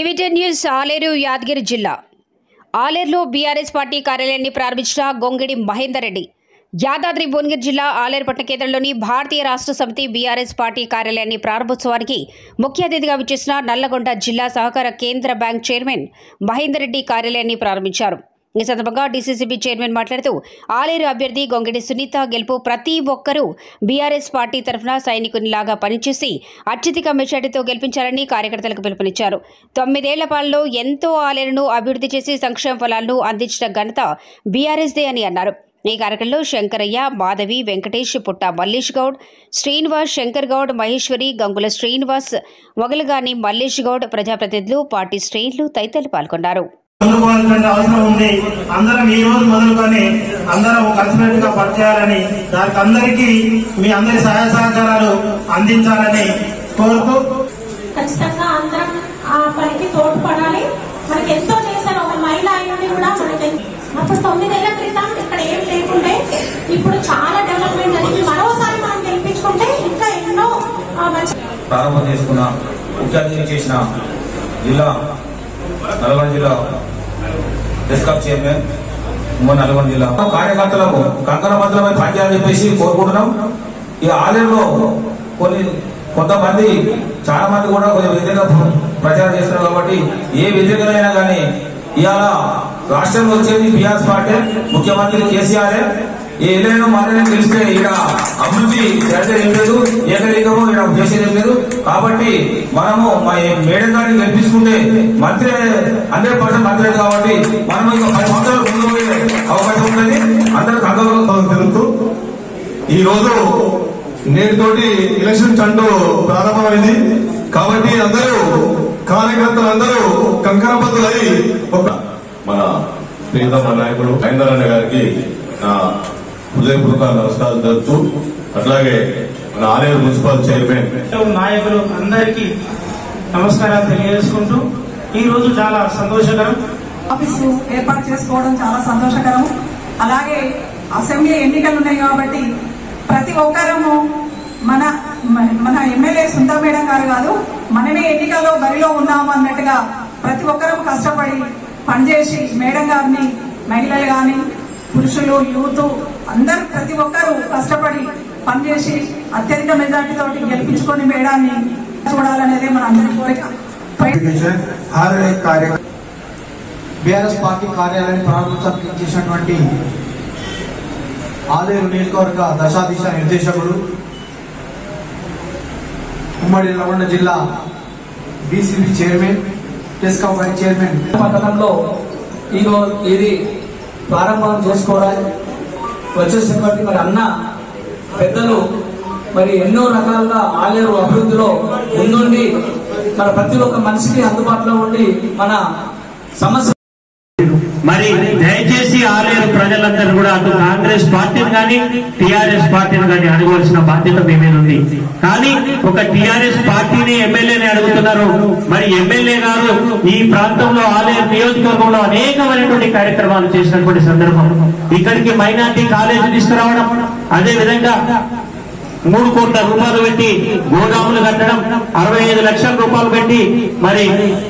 టీవీటెన్ news Aleru Yadagiri జిల్లా ఆలేరులో BRS party కార్యాలయాన్ని ప్రారంభించిన గొంగిడి మహేందర్ రెడ్డి యాదాద్రి భువనగిరి జిల్లా ఆలేరు పట్టణ కేంద్రంలోని భారతీయ రాష్ట్ర సమితి బీఆర్ఎస్ పార్టీ కార్యాలయాన్ని ప్రారంభోత్సవానికి ముఖ్య అతిథిగా విచ్చేసిన నల్లగొండ జిల్లా సహకార కేంద్ర బ్యాంక్ చైర్మన్ మహేందర్ రెడ్డి కార్యాలయాన్ని ప్రారంభించారు ఈ సందర్భంగా డీసీసీబీ చైర్మన్ మాట్లాడుతూ ఆలేరు అభ్యర్థి గొంగిడి సునీత గెలుపు ప్రతి ఒక్కరూ బీఆర్ఎస్ పార్టీ తరఫున సైనికునిలాగా పనిచేసి అత్యధిక మెజార్టీతో గెలిపించాలని కార్యకర్తలకు పిలుపునిచ్చారు తొమ్మిదేళ్ల పాలనలో ఎంతో ఆలేరును అభివృద్ధి చేసి సంక్షేమ ఫలాలను అందించిన ఘనత బీఆర్ఎస్దే అని అన్నారు ఈ కార్యక్రమంలో శంకరయ్య మాధవి వెంకటేష్ పుట్ట మల్లేష్ గౌడ్ శ్రీనివాస్ శంకర్ గౌడ్ మహేశ్వరి గంగుల శ్రీనివాస్ మొగలగాని మల్లేష్ గౌడ్ ప్రజాప్రతినిధులు పార్టీ శ్రేణులు తదితరులు పాల్గొన్నారు అందుకోవాల్సిన అవసరం ఉంది అందరం ఈ రోజు మొదలుకొని అందరం కలిసినట్టుగా పనిచేయాలని దానికి అందరికీ మీ అందరి సహాయ సహకారాలు అందించాలని కోరుతూ ఖచ్చితంగా అందరం ఆ పనికి తోడ్పడాలి మనకి ఎంతో చేశారు ఒక మహిళ అయినది కూడా మనకి అప్పుడు తొమ్మిదేళ్ల క్రితం ఇక్కడ ఏం లేకుండే ఇప్పుడు చాలా డెవలప్మెంట్ జరిగింది మరోసారి మనం గెలిపించుకుంటే ఇంకా ఎన్నో ఆ, మంచి ప్రారంభం చేసుకున్న ముఖ్య అతిథి చేసిన జిల్లా నల్గొండ జిల్లా డెస్కాప్ చైర్మన్ ఉమ్మడి నల్గొండ జిల్లా కార్యకర్తలకు కంకణ బద్దలమై పనిచేయాలని చెప్పేసి కోరుకుంటున్నాం ఈ ఆలయంలో కొన్ని కొంతమంది చాలా మంది కూడా కొంచెం వ్యతిరేక ప్రచారం చేస్తున్నారు కాబట్టి ఏ వ్యతిరేకమైనా కానీ ఇవాళ రాష్ట్రంలో వచ్చేది బీఆర్ఎస్ పార్టీ ముఖ్యమంత్రి కేసీఆర్ ఈ ఎల్లైనా మాత్రమే తెలిస్తే ఇక్కడ అభివృద్ధి చేసేది ఏం లేదు ఏకలీకము ఇక్కడ చేసేది ఏం లేదు కాబట్టి మనము మా ఈ మేడం గారిని గెలిపించుకుంటే మంత్రి హండ్రెడ్ పర్సెంట్ మంత్రి కాబట్టి మనం ఇంకా పది సంవత్సరాలు ముందు పోయే అవకాశం ఉంటుంది అందరికి అందరూ తెలుపుతూ ఈ రోజు నేటితోటి ఎలక్షన్ చండు ప్రారంభమైంది కాబట్టి అందరూ కార్యకర్తలు అందరూ కంకణబద్దులై ఒక మన ప్రియతమ నాయకుడు మహేందర్ గారికి నా హృదయపూర్వక నమస్కారాలు తెలుపుతూ అట్లాగే మన ఆలయ మున్సిపల్ చైర్మన్ నాయకులు అందరికీ నమస్కారాలు తెలియజేసుకుంటూ ఈ రోజు చాలా సంతోషకరం ఆఫీసు ఏర్పాటు చేసుకోవడం చాలా సంతోషకరం అలాగే అసెంబ్లీ ఎన్నికలు ఉన్నాయి కాబట్టి ప్రతి ఒక్కరము మన మన ఎమ్మెల్యే సుందా మేడం గారు కాదు మనమే ఎన్నికల్లో బరిలో ఉన్నాము అన్నట్టుగా ప్రతి ఒక్కరూ కష్టపడి పనిచేసి మేడం గారిని మహిళలు కానీ పురుషులు యూత్ అందరూ ప్రతి ఒక్కరూ కష్టపడి పనిచేసి అత్యధిక మెజార్టీతో గెలిపించుకొని మేడాన్ని చూడాలనేదే మన అందరి కోరిక हर एक कार्य బీఆర్ఎస్ పార్టీ కార్యాలయాన్ని ప్రారంభోత్సవం చేసినటువంటి ఆలేరు నియోజకవర్గ దశాదిశ నిర్దేశకులు ఉమ్మడి నల్గొండ జిల్లా బీసీబీ చైర్మన్ టెస్కా వైస్ చైర్మన్ పట్టణంలో ఈరోజు ఇది ప్రారంభం చేసుకోవడానికి వచ్చేసినటువంటి మరి అన్న పెద్దలు మరి ఎన్నో రకాలుగా ఆలేరు అభివృద్ధిలో ముందుండి మన ప్రతి ఒక్క మనిషికి అందుబాటులో ఉండి మన సమస్య మరి దయచేసి ఆలేరు ప్రజలందరూ కూడా అటు కాంగ్రెస్ పార్టీని కానీ టిఆర్ఎస్ పార్టీని కానీ అడగవలసిన బాధ్యత మీ మీద ఉంది కానీ ఒక టిఆర్ఎస్ పార్టీని ఎమ్మెల్యేని అడుగుతున్నారు మరి ఎమ్మెల్యే గారు ఈ ప్రాంతంలో ఆలేరు నియోజకవర్గంలో అనేకమైనటువంటి కార్యక్రమాలు చేసినటువంటి సందర్భం ఇక్కడికి మైనార్టీ కాలేజీ తీసుకురావడం అదే విధంగా మూడు కోట్ల రూపాయలు పెట్టి గోదాములు కట్టడం అరవై ఐదు లక్షల రూపాయలు పెట్టి మరి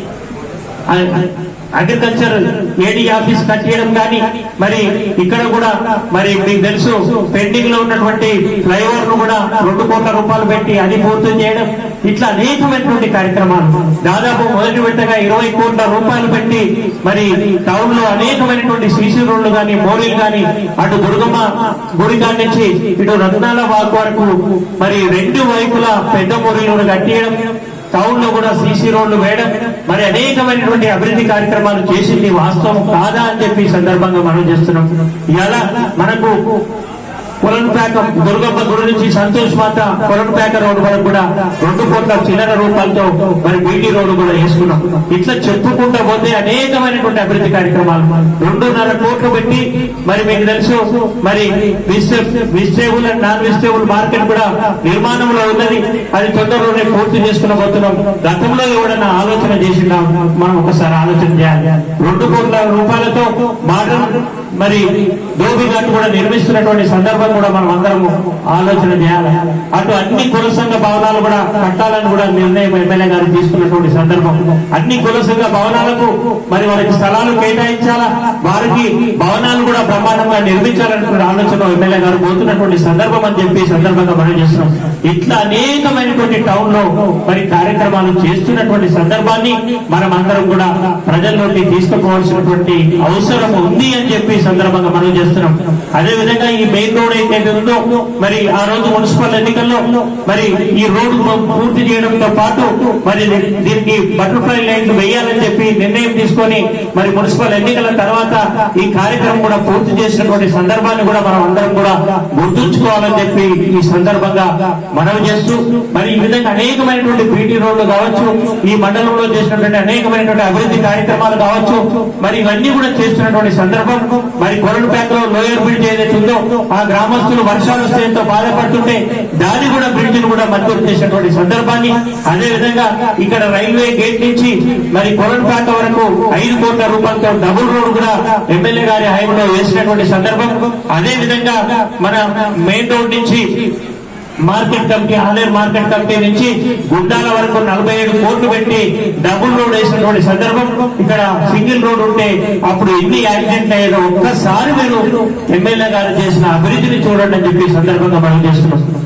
అగ్రికల్చర్ ఏడీ ఆఫీస్ కట్టేయడం కానీ మరి ఇక్కడ కూడా మరి మీకు తెలుసు పెండింగ్ లో ఉన్నటువంటి ఫ్లైఓవర్ ను కూడా రెండు కోట్ల రూపాయలు పెట్టి అది పూర్తి చేయడం ఇట్లా అనేకమైనటువంటి కార్యక్రమాలు దాదాపు మొదటి విడతగా ఇరవై కోట్ల రూపాయలు పెట్టి మరి టౌన్ లో అనేకమైనటువంటి సీసీ రోడ్లు కానీ మోరీలు కానీ అటు దుర్గమ్మ గుడి కాడి నుంచి ఇటు రత్నాల వాక్ వరకు మరి రెండు వైపులా పెద్ద మోరీలు కట్టేయడం టౌన్ లో కూడా సీసీ రోడ్లు వేయడం మరి అనేకమైనటువంటి అభివృద్ధి కార్యక్రమాలు చేసింది వాస్తవం కాదా అని చెప్పి ఈ సందర్భంగా మనం చేస్తున్నాం ఇలా మనకు పొలంపేక దుర్గమ్మ గుడి నుంచి సంతోష్ మాత పొలంపేక రోడ్డు వరకు కూడా రెండు కోట్ల చిల్లర రూపాయలతో మరి బీటీ రోడ్డు కూడా వేసుకున్నాం ఇట్లా చెప్పుకుంటూ పోతే అనేకమైనటువంటి అభివృద్ధి కార్యక్రమాలు రెండున్నర కోట్లు పెట్టి మరి మీకు తెలుసు మరి vegetable and non vegetable market కూడా నిర్మాణంలో ఉన్నది అది తొందరలోనే పూర్తి చేసుకుని పోతున్నాం గతంలో ఎవడన్నా ఆలోచన చేసినా మనం ఒకసారి ఆలోచన చేయాలి రెండు కోట్ల రూపాయలతో మోడర్న్ మరి దోబి ఘాట్ కూడా నిర్మిస్తున్నటువంటి సందర్భం కూడా మనం అందరము ఆలోచన చేయాలి అటు అన్ని కుల సంఘ భవనాలు కూడా కట్టాలని కూడా నిర్ణయం ఎమ్మెల్యే గారు తీసుకున్నటువంటి సందర్భం అన్ని కుల సంఘ భవనాలకు మరి వారికి స్థలాలు కేటాయించాలా వారికి భవనాలు కూడా బ్రహ్మాండంగా నిర్మించాలనుకున్న ఆలోచన ఎమ్మెల్యే గారు పోతున్నటువంటి సందర్భం అని చెప్పి ఈ సందర్భంగా మనం చేస్తున్నాం ఇట్లా అనేకమైనటువంటి టౌన్ లో మరి కార్యక్రమాలు చేస్తున్నటువంటి సందర్భాన్ని మనం అందరం కూడా ప్రజల్లోకి తీసుకుపోవాల్సినటువంటి అవసరం ఉంది అని చెప్పి ఈ సందర్భంగా మనం చేస్తున్నాం అదే విధంగా ఈ మెయిన్ రోడ్ ఏదైతే ఉందో మరి ఆ రోజు మున్సిపల్ ఎన్నికల్లో మరి ఈ రోడ్డు పూర్తి చేయడంతో పాటు మరి దీనికి బటర్ఫ్లై లైన్ వేయాలని చెప్పి నిర్ణయం తీసుకొని మరి మున్సిపల్ ఎన్నికల తర్వాత ఈ కార్యక్రమం కూడా పూర్తి చేసినటువంటి సందర్భాన్ని కూడా మనం అందరం కూడా గుర్తుంచుకోవాలని చెప్పి ఈ సందర్భంగా మనవి చేస్తూ మరి ఈ విధంగా అనేకమైనటువంటి బీటీ రోడ్లు కావచ్చు ఈ మండలంలో చేసినటువంటి అనేకమైనటువంటి అభివృద్ధి కార్యక్రమాలు కావచ్చు మరి ఇవన్నీ కూడా చేస్తున్నటువంటి సందర్భం మరి కొరలపేటలో లోయర్ బ్రిడ్జ్ ఏదైతే ఉందో ఆ గ్రామస్తులు వర్షాలు వస్తే ఎంతో బాధపడుతుంటే దాన్ని కూడా బ్రిడ్జ్ ను కూడా మంజూరు చేసినటువంటి సందర్భాన్ని అదే విధంగా ఇక్కడ రైల్వే గేట్ నుంచి మరి కొరలపేట వరకు ఐదు కోట్ల రూపాయలతో డబుల్ రోడ్ కూడా ఎమ్మెల్యే గారి హయాంలో వేసినటువంటి సందర్భం అదే విధంగా మన మెయిన్ రోడ్ నుంచి market committee Aler market committee నుంచి గుండాల వరకు నలభై ఏడు కోట్లు పెట్టి డబుల్ రోడ్ వేసినటువంటి సందర్భం ఇక్కడ సింగిల్ రోడ్ ఉంటే అప్పుడు ఎన్ని యాక్సిడెంట్ అయ్యారో ఒక్కసారి మీరు ఎమ్మెల్యే గారు చేసిన అభివృద్ధిని చూడండి అని చెప్పి ఈ సందర్భంగా మనం చేస్తున్నాం